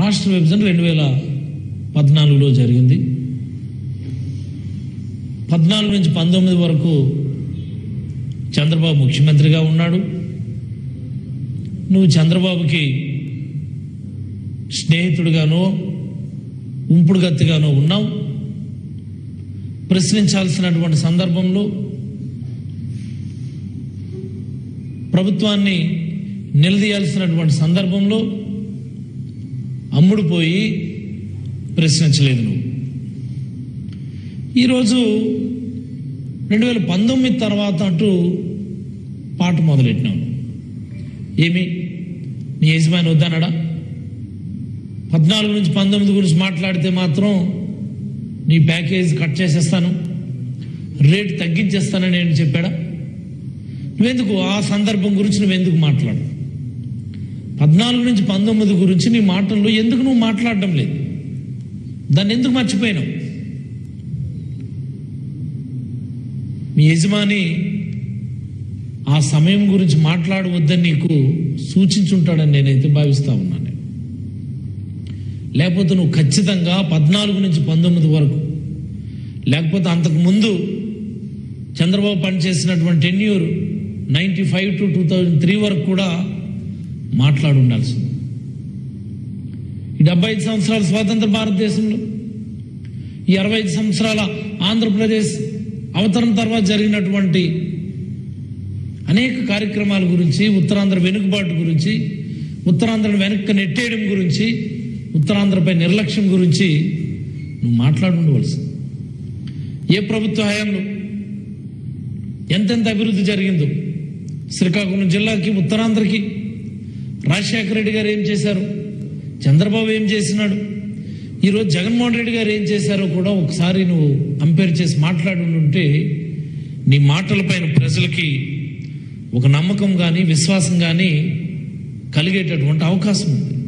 రాష్ట్ర విభజన రెండు వేల పద్నాలుగులో జరిగింది పద్నాలుగు నుంచి పంతొమ్మిది వరకు చంద్రబాబు ముఖ్యమంత్రిగా ఉన్నాడు నువ్వు చంద్రబాబుకి స్నేహితుడిగానో ఉంపుడు గత్తిగానో ఉన్నావు ప్రశ్నించాల్సినటువంటి సందర్భంలో ప్రభుత్వాన్ని నిలదీయాల్సినటువంటి సందర్భంలో అమ్ముడు పోయి ప్రశ్నించలేదు నువ్వు ఈరోజు రెండు వేల పంతొమ్మిది తర్వాత అంటూ పాట మొదలెట్టినావు ఏమి నీ యజమాని వద్దన్నాడా పద్నాలుగు నుంచి పంతొమ్మిది గురించి మాట్లాడితే మాత్రం నీ ప్యాకేజ్ కట్ చేసేస్తాను రేటు తగ్గించేస్తానని నేను చెప్పాడా నువ్వెందుకు ఆ సందర్భం గురించి నువ్వెందుకు మాట్లాడు పద్నాలుగు నుంచి పంతొమ్మిది గురించి నీ మాటల్లో ఎందుకు నువ్వు మాట్లాడడం లేదు దాన్ని ఎందుకు మర్చిపోయినావు మీ యజమాని ఆ సమయం గురించి మాట్లాడవద్దని నీకు సూచించుంటాడని నేనైతే భావిస్తా ఉన్నాను లేకపోతే నువ్వు ఖచ్చితంగా పద్నాలుగు నుంచి పంతొమ్మిది వరకు లేకపోతే అంతకు ముందు చంద్రబాబు పనిచేసినటువంటి tenure ninety five to two thousand three వరకు కూడా మాట్లాడి ఉండాల్సింది ఈ డెబ్బై ఐదు సంవత్సరాల స్వాతంత్ర భారతదేశంలో ఈ అరవై ఐదు సంవత్సరాల ఆంధ్రప్రదేశ్ అవతరణ తర్వాత జరిగినటువంటి అనేక కార్యక్రమాల గురించి ఉత్తరాంధ్ర వెనుకబాటు గురించి ఉత్తరాంధ్రను వెనక్కి నెట్టేయడం గురించి ఉత్తరాంధ్రపై నిర్లక్ష్యం గురించి నువ్వు మాట్లాడి ఉండవలసింది ఏ ప్రభుత్వ హయాంలో ఎంతెంత అభివృద్ధి జరిగిందో శ్రీకాకుళం జిల్లాకి ఉత్తరాంధ్రకి రాజశేఖర రెడ్డి గారు ఏం చేశారు చంద్రబాబు ఏం చేసినాడు ఈరోజు జగన్మోహన్ రెడ్డి గారు ఏం చేశారో కూడా ఒకసారి నువ్వు కంపేర్ చేసి మాట్లాడి ఉంటే నీ మాటలపైన ప్రజలకి ఒక నమ్మకం కానీ విశ్వాసం కానీ కలిగేటటువంటి అవకాశం ఉంది